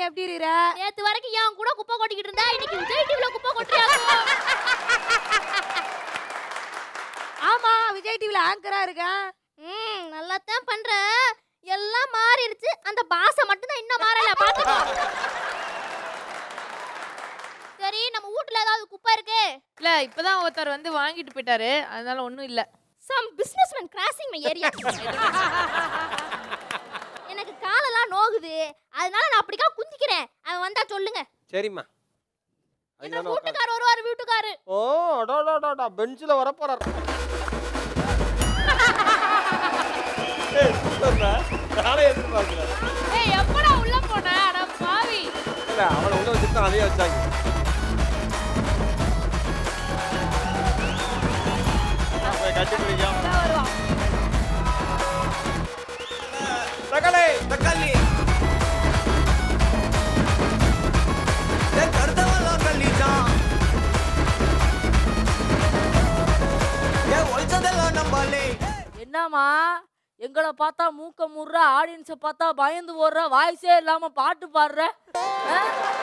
எப்படி இருக்கிற நேத்து வரைக்கும் என் கூட குப்பை கொட்டிக்கிட்டு இருந்தா இன்னைக்கு விஜய் டிவில குப்பை கொட்டுறியா ஆமா விஜய் டிவில ஆங்கரா இருக்கேன் ம் நல்லா தான் பண்ற எல்லாம் மாறிடுச்சு அந்த பாசை மட்டும் தான் இன்னும் மாறல பாத்துக்கோ சரி நம்ம வீட்ல ஏதாவது குப்பை இருக்கு இல்ல இப்பதான் ஒருத்தர் வந்து வாங்கிட்டு போயிட்டாரு அதனால ஒண்ணும் இல்ல some businessman crossing my area எனக்கு காலெல்லாம் நோகுது அதனால நான் அப்படிக்கா குந்திக்கிறேன் அவன் வந்தா சொல்லுங்க சரிம்மா எங்க அதுக்கு உட்காந்து வீட்டுக்கார் வருவாரு வீட்டுக்காரு ஓ அடோடோடா பெஞ்சில் வர போறார் ஏய், சூப்பர்டா. நானே எதிர்பார்க்கல ஏய் எப்படா உள்ள போன அட பாவி இல்ல அவளை உள்ள வச்சுட்டு அதையே வச்சாங்க போய் கட்டி பிடிக்கும் வருவான் தக்காளி தக்காளி ஏய், கருத்தவெல்லாம் கள்ளிட்டான் ஏன் ஒழிச்சதெல்லாம் நம்பாலே என்னம்மா எங்களை பார்த்தா மூக்க முடுற ஆடியன்ஸை பார்த்தா பயந்து ஓடுற வாய்ஸே இல்லாம பாட்டு பாடுற ஆ?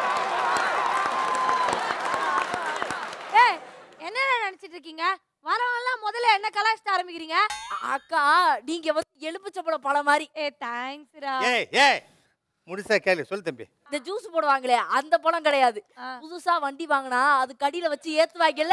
ஏய் என்ன நினைச்சிட்டு இருக்கீங்க வரவங்கலாம் முதல்ல என்ன கலாச்சிட்டு ஆரம்பிக்கிறீங்க அக்கா நீங்க வந்து எலுமிச்சப்பழ பழம் மாதிரி ஏ தேங்க்ஸ்ரா ஏய் ஏய் முடிசா கேளு சொல்லு தம்பி இந்த ஜூஸ் போடுவாங்களே அந்த பழம் கிடையாது ஆ. புதுசா வண்டி வாங்கினா அது கடியில வச்சு ஏத்துவாங்கல்ல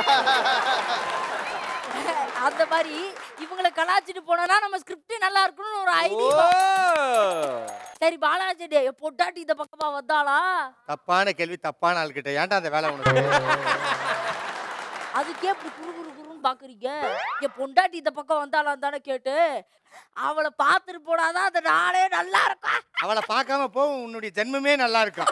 அந்த மாதிரி இவங்களை கலாச்சிட்டு போனோம்னா நம்ம ஸ்கிரிப்ட் நல்லா இருக்கணும்னு ஒரு ஓ ஐடியா சரி பாலாஜி டே பொட்டாட்டி இந்த பக்கமா வந்தாளா தப்பான கேள்வி தப்பான ஆள்கிட்ட ஏன்டா அந்த வேலை உனக்கு அதுக்கே இப்படி குறு குறு குறுன்னு பாக்குறீங்க என் பொண்டாட்டி இந்த பக்கம் வந்தாலாம் தானே கேட்டு அவளை பார்த்துட்டு போனாதான் அந்த நாளே நல்லா இருக்கும் அவளை பார்க்காம போ உன்னுடைய ஜென்மமே நல்லா இருக்கும்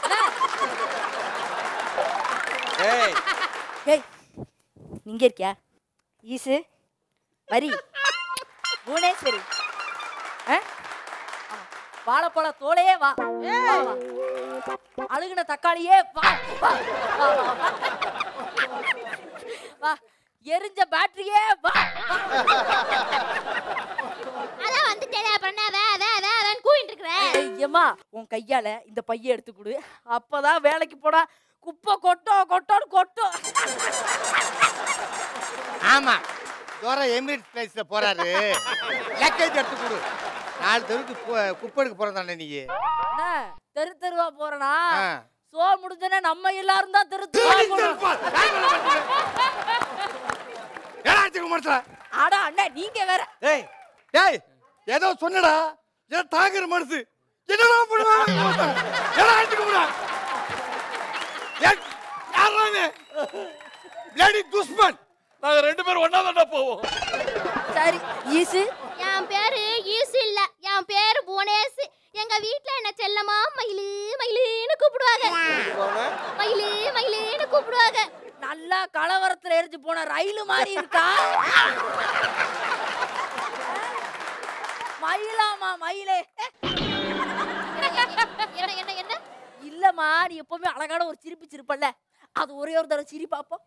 ஏய் ஏய் நீங்க இருக்கியா ஈசு வரி புவனேஸ்வரி ஆ? ஆ, வாழைப்பழ தோலையே வா வா, வா. அழுகுன தக்காளியே வா வா, வா, வா, வா. வா எரிஞ்ச பேட்டரியே வா வா. அதான் வந்துட்டேன் அப்புறம் என்ன வே வே வே வேன்னு கூவிட்டு இருக்கிறேன் ஏய், ஏம்மா உன் கையால இந்த பைய எடுத்து கொடு அப்பதான் வேலைக்கு போனா குப்பை கொட்டும் கொட்டோன்னு கொட்டும் ஆமா தோற எமிரேட் பிளேஸ்ல போறாரு லக்கேஜ் எடுத்து கொடு நாலு தெருக்கு கு- குப்பை எடுக்க போறதானே நீ என்ன தெரு தெருவா போறனா ஆ. சோ முடிஞ்சனே நம்ம எல்லாரும் தான் தெரு தெருவா போறோம் அடா அண்ணே நீங்க வேற ஏய் ஏய் ஏதோ சொன்னடா ஏதோ தாங்குற மனசு என்னடா பண்ணுவாங்க ஏடா அடிச்சுக்க முடியா யாரானே லேடி துஷ்மன் நாங்க ரெண்டு பேரும் ஒண்ணா தான்டா போவோம் சரி ஈசு என் பேரு ஈசு இல்ல என் பேரு புவனேஷ் எங்க வீட்ல என்ன செல்லமா மயிலு மயிலுன்னு கூப்பிடுவாங்க மயிலு மயிலுன்னு கூப்பிடுவாங்க நல்லா கலவரத்துல எரிஞ்சு போன ரயில் மாதிரி இருக்கா மயிலாமா மயிலே என்ன என்ன என்ன இல்லம்மா நீ எப்பவுமே அழகான ஒரு சிரிப்பு சிரிப்பல்ல அது ஒரே ஒரு தடவை சிரி பாப்போம்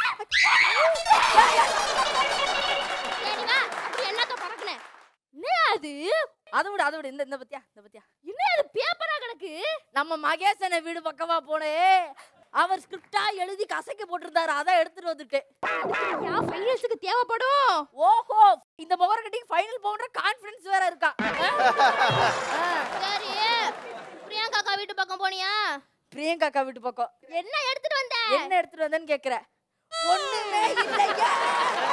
ஏடி வா அப்படி என்னத்த பறக்குன என்ன அது அதை விட அதை விட இந்த இந்த பத்தியா இந்த பத்தியா என்ன அது பேப்பரா கிடக்கு நம்ம மகேசன வீடு பக்கமா போனே அவர் ஸ்கிரிப்டா எழுதி கசக்கி போட்டிருந்தாரு அதான் எடுத்துட்டு வந்துட்டேன் யா ஃபைனல்ஸுக்கு தேவைப்படும் ஓஹோ இந்த முகர கட்டிங் ஃபைனல் போன்ற கான்ஃபிடன்ஸ் வேற இருக்கா சரி பிரியங்கா அக்கா வீட்டு பக்கம் போனியா பிரியங்கா அக்கா வீட்டு பக்கம் என்ன எடுத்துட்டு வந்த என்ன எடுத்துட்டு வந்தேன்னு கேக்குற ஒண்ணுமே இல்லையா